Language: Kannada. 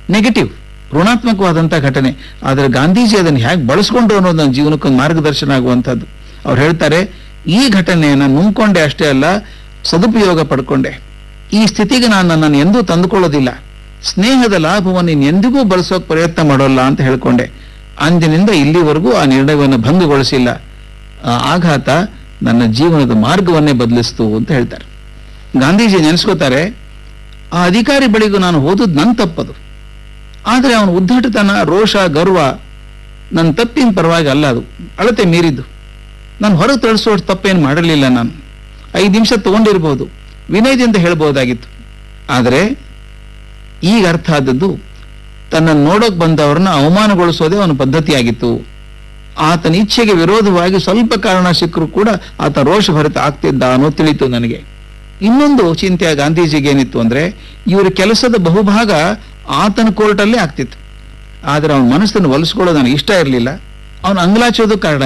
ನೆಗೆಟಿವ್ ಋಣಾತ್ಮಕವಾದಂಥ ಘಟನೆ ಆದರೆ ಗಾಂಧೀಜಿ ಅದನ್ನು ಹೇಗೆ ಬಳಸ್ಕೊಂಡ್ರು ಅನ್ನೋದು ನನ್ನ ಜೀವನಕ್ಕೊಂದು ಮಾರ್ಗದರ್ಶನ ಆಗುವಂಥದ್ದು ಅವ್ರು ಹೇಳ್ತಾರೆ ಈ ಘಟನೆಯನ್ನು ನುಂಗ್ಕೊಂಡೆ ಅಷ್ಟೇ ಅಲ್ಲ ಸದುಪಯೋಗ ಪಡ್ಕೊಂಡೆ ಈ ಸ್ಥಿತಿಗೆ ನಾನು ನನ್ನನ್ನು ಎಂದೂ ತಂದುಕೊಳ್ಳೋದಿಲ್ಲ ಸ್ನೇಹದ ಲಾಭವನ್ನು ಇನ್ನೆಂದಿಗೂ ಬಳಸೋಕೆ ಪ್ರಯತ್ನ ಮಾಡೋಲ್ಲ ಅಂತ ಹೇಳ್ಕೊಂಡೆ ಅಂದಿನಿಂದ ಇಲ್ಲಿವರೆಗೂ ಆ ನಿರ್ಣಯವನ್ನು ಭಂಗಗೊಳಿಸಿಲ್ಲ ಆ ಆಘಾತ ನನ್ನ ಜೀವನದ ಮಾರ್ಗವನ್ನೇ ಬದಲಿಸ್ತು ಅಂತ ಹೇಳ್ತಾರೆ ಗಾಂಧೀಜಿ ನೆನೆಸ್ಕೋತಾರೆ ಆ ಅಧಿಕಾರಿ ಬಳಿಗೂ ನಾನು ಹೋದದ್ದು ನನ್ನ ತಪ್ಪದು ಆದರೆ ಅವನ ಉದ್ದಟತನ ರೋಷ ಗರ್ವ ನನ್ನ ತಪ್ಪಿನ ಪರವಾಗಿ ಅಲ್ಲ ಅದು ಅಳತೆ ಮೀರಿದ್ದು ನಾನು ಹೊರಗೆ ತಳಿಸುವಷ್ಟು ತಪ್ಪೇನು ಮಾಡಿರಲಿಲ್ಲ ನಾನು ಐದು ನಿಮಿಷ ತಗೊಂಡಿರ್ಬೋದು ವಿನಯದಿಂದ ಹೇಳ್ಬೋದಾಗಿತ್ತು ಆದರೆ ಈಗ ಅರ್ಥ ಆದದ್ದು ತನ್ನನ್ನು ನೋಡೋಕೆ ಬಂದವರನ್ನ ಅವಮಾನಗೊಳಿಸೋದೇ ಅವನ ಪದ್ಧತಿಯಾಗಿತ್ತು ಆತನ ಇಚ್ಛೆಗೆ ವಿರೋಧವಾಗಿ ಸ್ವಲ್ಪ ಕಾರಣ ಸಿಕ್ಕರೂ ಕೂಡ ಆತ ರೋಷಭರಿತ ಆಗ್ತಿದ್ದ ಅನ್ನೋ ತಿಳಿತು ನನಗೆ ಇನ್ನೊಂದು ಚಿಂತೆ ಗಾಂಧೀಜಿಗೆ ಏನಿತ್ತು ಅಂದ್ರೆ ಇವರ ಕೆಲಸದ ಬಹುಭಾಗ ಆತನ ಕೋರ್ಟಲ್ಲೇ ಆಗ್ತಿತ್ತು ಆದರೆ ಅವನ ಮನಸ್ಸನ್ನು ಒಲಿಸ್ಕೊಳ್ಳೋದು ನನಗೆ ಇಷ್ಟ ಇರಲಿಲ್ಲ ಅವನು ಅಂಗಲಾಚೋದು ಕಾರಣ